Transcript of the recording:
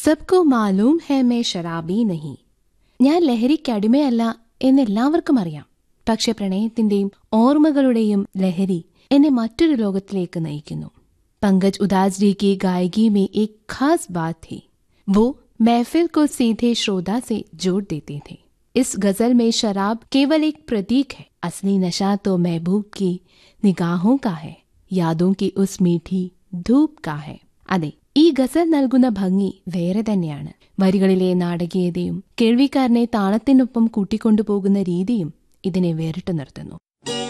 സബ്കോ മാലൂം ഹെ may Sharabi നഹി ഞാൻ ലഹരിക്കടിമയല്ല എന്നെല്ലാവർക്കും അറിയാം പക്ഷെ പ്രണയത്തിന്റെയും ഓർമ്മകളുടെയും ലഹരി എന്നെ മറ്റൊരു ലോകത്തിലേക്ക് നയിക്കുന്നു पंकज उदास जी की गायकी में एक खास बात थी वो महफिल को सीधे श्रोता से जोड़ देते थे इस गजल में शराब केवल एक प्रतीक है असली नशा तो महबूब की നിഗാഹോ കാ ഹെ യാദോं की उस मीठी धूप का है അതെ ഈ ഗസൽ നൽകുന്ന ഭംഗി വേറെ തന്നെയാണ് വരികളിലെ നാടകീയതയും കേൾവിക്കാരനെ താളത്തിനൊപ്പം കൂട്ടിക്കൊണ്ടുപോകുന്ന രീതിയും ഇതിനെ വേറിട്ടു നിർത്തുന്നു